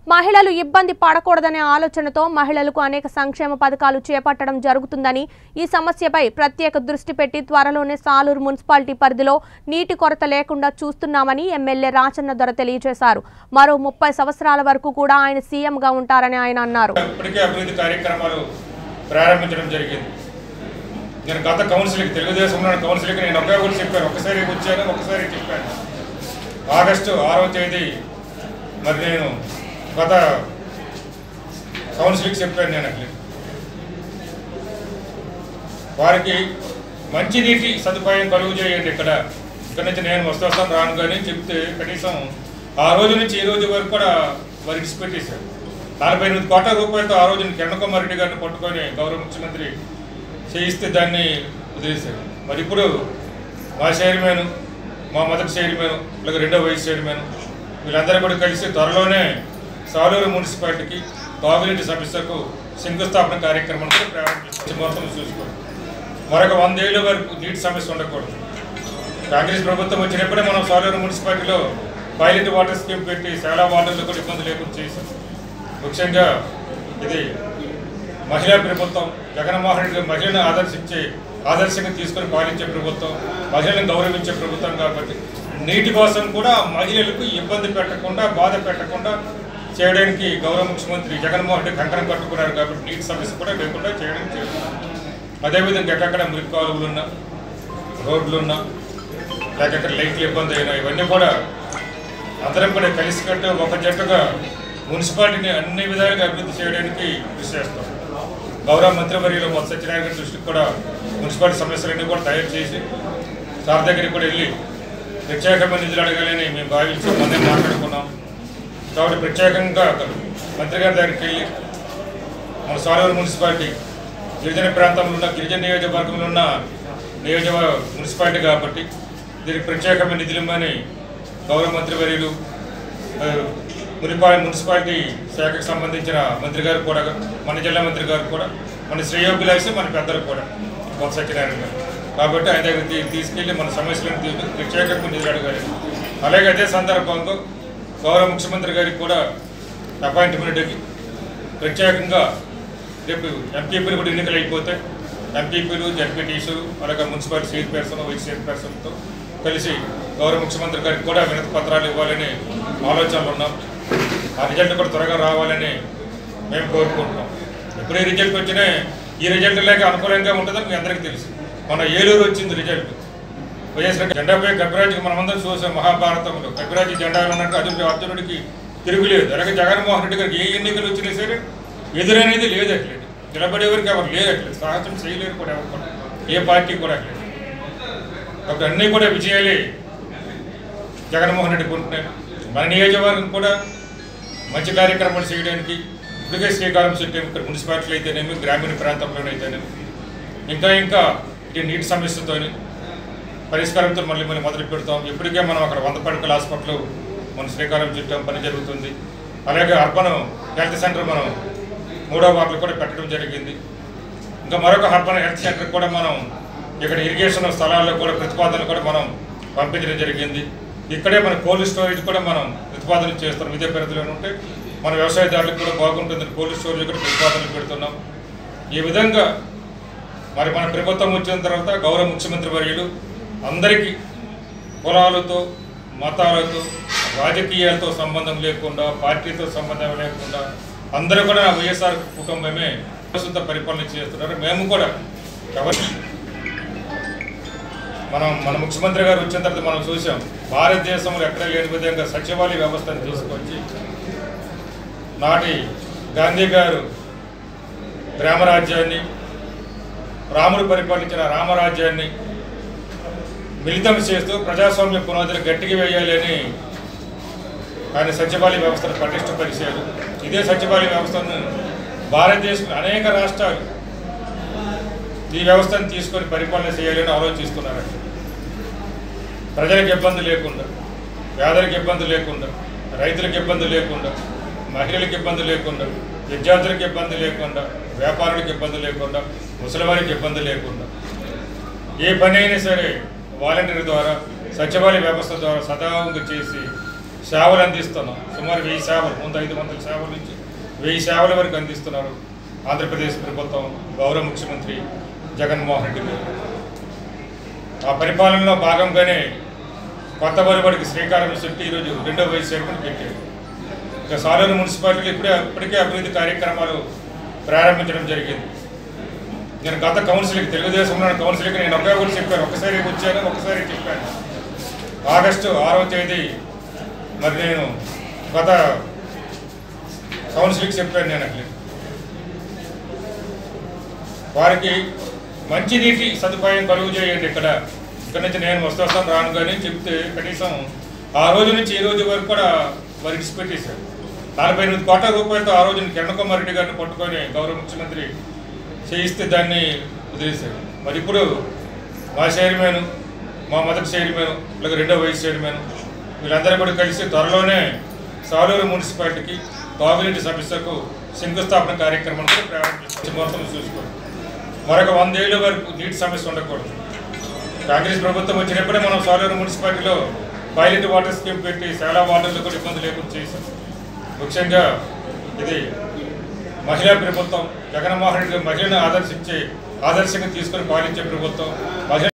మహిళలు ఇబ్బంది పడకూడదనే ఆలోచనతో మహిళలకు అనేక సంక్షేమ పథకాలు చేపట్టడం జరుగుతుందని ఈ సమస్యపై ప్రత్యేక దృష్టి పెట్టి త్వరలోనే సాలూరు మున్సిపాలిటీ పరిధిలో నీటి కొరత లేకుండా చూస్తున్నామని ఎమ్మెల్యే రాచన్న దొర తెలియజేశారు మరో ముప్పై సంవత్సరాల వరకు కూడా ఆయన సీఎంగా ఉంటారని ఆయన అన్నారు ఇప్పటికే అభివృద్ధి కార్యక్రమాలు ప్రారంభించడం జరిగింది నేను గత కౌన్సిల్కి తెలుగుదేశంలో కౌన్సిల్కి నేను ఒకే ఒకటి చెప్పాను ఒకసారి వచ్చాను ఒకసారి చెప్పాను ఆగస్టు ఆరవ తేదీ మరి నేను గత కౌన్సిల్కి చెప్పాను నేను అట్లా వారికి మంచినీటి సదుపాయం కలుగు చేయండి ఇక్కడ ఇక్కడ నుంచి నేను వస్తూ వస్తాను రాను కానీ చెప్తే కనీసం ఆ రోజు నుంచి ఈ రోజు వరకు కూడా వారు ఇడిచిపెట్టేశారు నలభై ఎనిమిది కోట్ల రూపాయలతో ఆ రోజు కిరణ్ కుమార్ రెడ్డి గారిని పట్టుకొని గౌరవ ముఖ్యమంత్రి చేయిస్తే దాన్ని వదిలేశారు మరి ఇప్పుడు మా చైర్మన్ మా మొదటి చైర్మన్ అలాగే రెండో వైస్ చైర్మన్ వీళ్ళందరూ కూడా కలిసి త్వరలోనే సాలూరు మున్సిపాలిటీకి తాగునీటి సమస్యకు శంకుస్థాపన కార్యక్రమం కూడా ప్రారంభించారు మొత్తం చూసుకోండి మరొక వందేళ్ల వరకు నీటి సమస్య ఉండకూడదు కాంగ్రెస్ ప్రభుత్వం వచ్చినప్పుడే మనం సాలూరు మున్సిపాలిటీలో పైలట్ వాటర్ స్కీమ్ పెట్టి చాలా వాటర్లు కూడా ఇబ్బంది లేకుండా చేశాం ముఖ్యంగా ఇది మహిళా ప్రభుత్వం జగన్మోహన్ రెడ్డి గారు మహిళను ఆదర్శించే ఆదర్శంగా తీసుకొని పాలించే ప్రభుత్వం మహిళలను గౌరవించే ప్రభుత్వం కాబట్టి నీటి కోసం కూడా మహిళలకు ఇబ్బంది పెట్టకుండా బాధ పెట్టకుండా చేయడానికి గౌరవ ముఖ్యమంత్రి జగన్మోహన్ రెడ్డి కంకణం కట్టుకున్నారు కాబట్టి నీటి సమస్య కూడా లేకుండా చేయడానికి చేస్తున్నారు అదేవిధంగా ఎక్కడెక్కడ మురికి కాలువలు ఉన్నా రోడ్లు ఉన్నా లేక ఎక్కడ లైట్లు ఇబ్బంది అయినా ఇవన్నీ కూడా అందరం కూడా కలిసికట్టు ఒక జట్టుగా మున్సిపాలిటీని అన్ని విధాలుగా అభివృద్ధి చేయడానికి కృషి చేస్తాం గౌరవ మంత్రివర్యులు మొత్త సత్యనారాయణ గారి దృష్టికి కూడా మున్సిపాలిటీ సమస్యలన్నీ కూడా తయారు చేసి సార్ దగ్గరికి కూడా వెళ్ళి ప్రత్యేకమైన నిధులు అడగాలని మేము భావించి మొన్నే మాట్లాడుకున్నాం కాబట్టి ప్రత్యేకంగా మంత్రి గారి దగ్గరికి వెళ్ళి మన సాలూరు మున్సిపాలిటీ గిరిజన ప్రాంతంలో ఉన్న గిరిజన నియోజకవర్గంలో ఉన్న నియోజక మున్సిపాలిటీ కాబట్టి దీనికి ప్రత్యేకమైన నిధులు ఇవ్వమని గౌరవ మంత్రివర్యులు ఆ, మునిపాలి మున్సిపాలిటీ శాఖకు సంబంధించిన మంత్రి గారు కూడా మన జిల్లా మంత్రి గారు కూడా మన శ్రేయోభిలాషి మన పెద్దలు కూడా బొత్స సత్యనారాయణ గారు కాబట్టి ఆయన దగ్గర తీ- తీసుకెళ్లి మన సమస్యలను తీ- ప్రత్యేకంగా నిధులు అడగాలి అలాగే అదే సందర్భంగా గౌరవ ముఖ్యమంత్రి గారికి కూడా అపాయింట్మెంట్కి ప్రత్యేకంగా రేపు ఎంపీపీలు కూడా ఎన్నికలు అయిపోతే ఎంపీపీలు జడ్పీటీసులు అలాగే మున్సిపాలిటీ చైర్పర్సన్ వైస్ చైర్పర్సన్తో కలిసి గౌరవ ముఖ్యమంత్రి గారికి కూడా వినతి పత్రాలు ఇవ్వాలని ఆలోచనలు ఉన్నాం ఆ రిజల్ట్ కూడా త్వరగా రావాలని మేము కోరుకుంటున్నాం ఎప్పుడు ఈ రిజల్ట్ వచ్చినా ఈ రిజల్ట్ లేక అనుకూలంగా ఉంటుందని మీ అందరికీ తెలుసు మన ఏలూరు వచ్చింది రిజల్ట్ వైఎస్ఆర్ జెండాపై కపిరాజుకి మనమందరం చూసాం మహాభారతంలో కపిరాజు జెండా ఉన్నట్టు అర్జునుడు అర్జునుడికి తిరుగులేదు అలాగే జగన్మోహన్ రెడ్డి గారికి ఏ ఎన్నికలు వచ్చినా సరే ఎదురనేది లేదు అట్లేదు నిలబడేవారికి ఎవరు లేరు అట్లేదు సాహసం చేయలేరు కూడా ఎవరు కూడా ఏ పార్టీ కూడా అట్లేదు కాబట్టి అన్నీ కూడా విజయాలే జగన్మోహన్ రెడ్డి కొంటున్నాయి మన నియోజకవర్గం కూడా మంచి కార్యక్రమాలు చేయడానికి ఇప్పటికే శ్రీకారం చుట్టాము ఇక్కడ మున్సిపాలిటీలు అయితేనేమి గ్రామీణ ప్రాంతంలోనైతేనేమి ఇంకా ఇంకా ఈ నీటి సమస్యతోని పరిష్కారంతో మళ్ళీ మళ్ళీ మొదలు పెడతాం ఇప్పటికే మనం అక్కడ వంద పడకల హాస్పిటల్ మన శ్రీకారం చుట్టాం పని జరుగుతుంది అలాగే అర్బన్ హెల్త్ సెంటర్ మనం మూడో వార్డులు కూడా పెట్టడం జరిగింది ఇంకా మరొక అర్బన్ హెల్త్ సెంటర్ కూడా మనం ఇక్కడ ఇరిగేషన్ స్థలాల్లో కూడా ప్రతిపాదనలు కూడా మనం పంపించడం జరిగింది ఇక్కడే మన కోల్డ్ స్టోరేజ్ కూడా మనం ప్రతిపాదన చేస్తున్నాం ఇదే పరిధిలో ఉంటే మన వ్యవసాయదారులకు కూడా బాగుంటుంది కోల్డ్ స్టోరేజ్ కూడా ప్రతిపాదనలు పెడుతున్నాం ఈ విధంగా మరి మన ప్రభుత్వం వచ్చిన తర్వాత గౌరవ ముఖ్యమంత్రి వర్యులు అందరికీ కులాలతో మతాలతో రాజకీయాలతో సంబంధం లేకుండా పార్టీతో సంబంధం లేకుండా అందరూ కూడా వైఎస్ఆర్ కుటుంబమే ప్రస్తుత పరిపాలన చేస్తున్నారు మేము కూడా ఎవరి మనం మన ముఖ్యమంత్రి గారు వచ్చిన తర్వాత మనం చూసాం భారతదేశంలో ఎక్కడ లేని విధంగా సచివాలయ వ్యవస్థను తీసుకొచ్చి నాటి గాంధీ గారు గ్రామరాజ్యాన్ని రాముడు పరిపాలించిన రామరాజ్యాన్ని మిళితం చేస్తూ ప్రజాస్వామ్య పునాదులు గట్టిగా వేయాలని ఆయన సచివాలయ వ్యవస్థను పటిష్టపరిచారు ఇదే సచివాలయ వ్యవస్థను భారతదేశం అనేక రాష్ట్రాలు ఈ వ్యవస్థను తీసుకొని పరిపాలన చేయాలని ఆలోచిస్తున్నారు ప్రజలకు ఇబ్బంది లేకుండా పేదలకు ఇబ్బంది లేకుండా రైతులకు ఇబ్బంది లేకుండా మహిళలకు ఇబ్బంది లేకుండా విద్యార్థులకు ఇబ్బంది లేకుండా వ్యాపారులకు ఇబ్బంది లేకుండా ముసలివారికి ఇబ్బంది లేకుండా ఏ పని అయినా సరే వాలంటీర్ ద్వారా సచివాలయ వ్యవస్థ ద్వారా సదావంగా చేసి సేవలు అందిస్తున్నాం సుమారు వెయ్యి సేవలు ముందు ఐదు వందల సేవల నుంచి వెయ్యి సేవల వరకు అందిస్తున్నారు ఆంధ్రప్రదేశ్ ప్రభుత్వం గౌరవ ముఖ్యమంత్రి జగన్మోహన్ రెడ్డి గారు ఆ పరిపాలనలో భాగంగానే కొత్త ఒరబడికి శ్రీకారం చుట్టి ఈరోజు రెండో వయసు చేరుకుని పెట్టారు ఇక సాలూరు మున్సిపాలిటీలో ఇప్పుడే ఇప్పటికే అభివృద్ధి కార్యక్రమాలు ప్రారంభించడం జరిగింది నేను గత కౌన్సిల్కి తెలుగుదేశంలో కౌన్సిల్కి నేను ఒకే ఒకటి చెప్పాను ఒకసారి వచ్చాను ఒకసారి చెప్పాను ఆగస్టు ఆరవ తేదీ మరి నేను గత కౌన్సిల్కి చెప్పాను నేను అట్లా వారికి మంచినీటి సదుపాయం కలుగు చేయండి ఇక్కడ ఇక్కడ నుంచి నేను వస్తూ వస్తాను రాను కానీ చెప్తే కనీసం ఆ రోజు నుంచి ఈ రోజు వరకు కూడా వారు ఇడిచిపెట్టేశారు నలభై ఎనిమిది కోట్ల రూపాయలతో ఆ రోజు కిరణ్ కుమార్ రెడ్డి గారిని పట్టుకొని గౌరవ ముఖ్యమంత్రి చేయిస్తే దాన్ని వదిలేశారు మరి ఇప్పుడు మా చైర్మన్ మా మొదటి చైర్మన్ అలాగే రెండో వైస్ చైర్మన్ వీళ్ళందరూ కూడా కలిసి త్వరలోనే సాలూరు మున్సిపాలిటీకి తాగునీటి సమస్యకు శంకుస్థాపన కార్యక్రమం కూడా ప్రారంభించి మొత్తం చూసుకోండి మరొక వందేళ్ల వరకు నీటి సమస్య ఉండకూడదు కాంగ్రెస్ ప్రభుత్వం వచ్చినప్పుడే మనం సాలూరు మున్సిపాలిటీలో పైలట్ వాటర్ స్కీమ్ పెట్టి చాలా వాటర్లు కూడా ఇబ్బంది లేకుండా చేశాం ముఖ్యంగా ఇది మహిళా ప్రభుత్వం జగన్మోహన్ రెడ్డి మహిళను ఆదర్శించే ఆదర్శంగా తీసుకొని పాలించే ప్రభుత్వం మహిళ